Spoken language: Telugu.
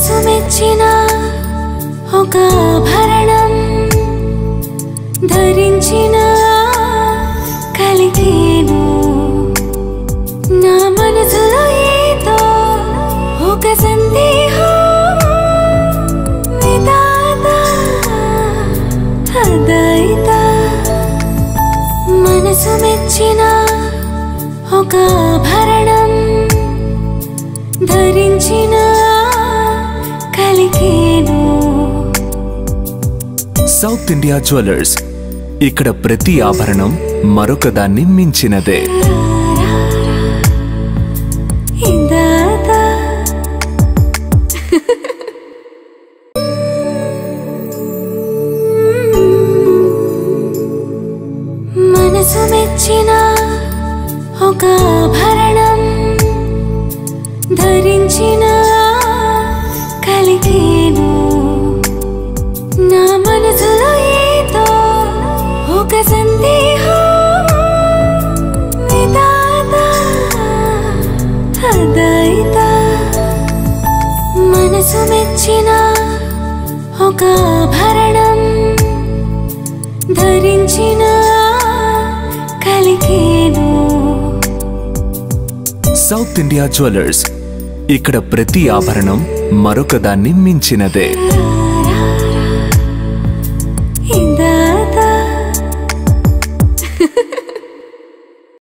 మనసు మెచ్చిన ఒక ఆభరణం ధరించిన కలిగేను నా మనసులో ఏదో ఒక సందేహం విధాత అదాయిత మనసు మెచ్చిన ఒక ఆభరణం ధరించిన కలిగేను సౌత్ ఇండియా జ్యువెలర్స్ ఇక్కడ ప్రతి ఆభరణం మరొకదాన్ని మించినదే ఇందాత మనసు మెచ్చిన ఒక ఆభరణం ధరించిన కలిగేను నా మనసులో ఏదో ఒక సందేహం విధాత అదాయిత మనసు మెచ్చిన ఒక ఆభరణం ధరించిన కలిగేను సౌత్ ఇండియా జ్యువెలర్స్ ఇక్కడ ప్రతి ఆభరణం మరొకదాన్ని మించినదే ఆ